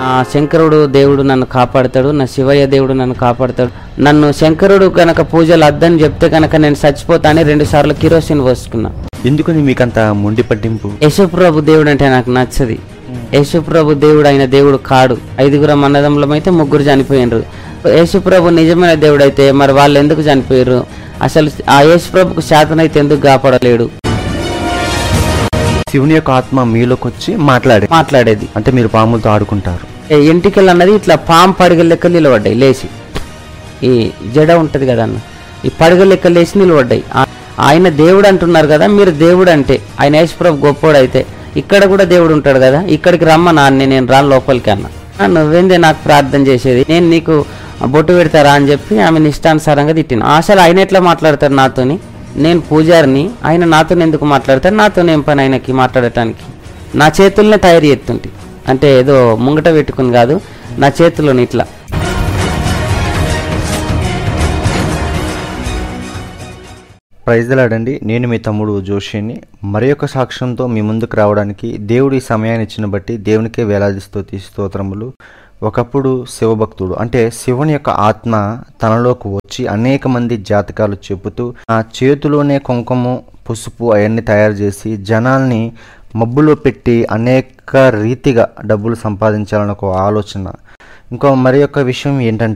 ఆ శంకరుడు దేవుడు నన్ను కాపాడతాడు నా శివయ్య దేవుడు నన్ను కాపాడతాడు నన్ను శంకరుడు కనుక పూజలు అద్దని చెప్తే కనుక నేను చచ్చిపోతానని రెండు సార్లు కిరోసిన్ పోసుకున్నా ఎందుకని మీకంత మొండి పట్టింపు యశుప్రభు దేవుడు అంటే నాకు నచ్చది యశుప్రభు దేవుడు అయిన దేవుడు కాడు ఐదుగురం అన్నదమ్ములం అయితే ముగ్గురు చనిపోయినరు యేసుప్రభు నిజమైన దేవుడు అయితే మరి వాళ్ళు ఎందుకు చనిపోయారు అసలు ఆ యేసుప్రభుకు శాతం అయితే ఎందుకు కాపాడలేడు శివుని యొక్క ఆత్మ మీలోకి వచ్చి మాట్లాడే మాట్లాడేది అంటే మీరు పాములతో ఆడుకుంటారు ఏ ఎంటికలు అన్నది ఇట్లా పాము పడగల లెక్క నిలబడ్డాయి లేచి ఈ జడ ఉంటది కదా అన్న ఈ పడగల లెక్క లేచి నిలబడ్డాయి ఆ- ఆయన దేవుడు అంటున్నారు కదా మీరు దేవుడు అంటే ఆయన యేసుప్రభు గొప్పోడు అయితే ఇక్కడ కూడా దేవుడు ఉంటాడు కదా ఇక్కడికి రమ్మ నాన్న నేను రాను లోపలికి అన్న "ఆ, నువ్వేందే నాకు ప్రార్థన చేసేది నేను నీకు బొట్టు పెడతారా అని చెప్పి ఆమె ఇష్టానుసారంగా తిట్టిన అసలు ఆయన ఎట్లా మాట్లాడతారు నాతోని నేను పూజారిని ఆయన నాతో ఎందుకు మాట్లాడతారు నాతో ఏం పని ఆయనకి మాట్లాడటానికి నా చేతుల్నే తయారు చేస్తుంటే అంటే ఏదో ముంగట పెట్టుకుని కాదు నా చేతిలోని ఇట్లా ప్రైజ్లాడండి నేను మీ తమ్ముడు జోషిని మరి యొక్క సాక్ష్యంతో మీ ముందుకు రావడానికి దేవుడు ఈ సమయాన్ని ఇచ్చిన బట్టి దేవునికే వేలాది స్తోతి స్తోత్రములు ఒకప్పుడు శివభక్తుడు అంటే శివుని యొక్క ఆత్మ తనలోకి వచ్చి అనేక మంది జాతకాలు చెబుతూ ఆ చేతిలోనే కుంకుమ పసుపు అవన్నీ తయారు చేసి జనాల్ని మబ్బులో పెట్టి అనేక రీతిగా డబ్బులు సంపాదించాలని ఒక ఆలోచన ఇంకో మరి యొక్క విషయం ఏంటంటే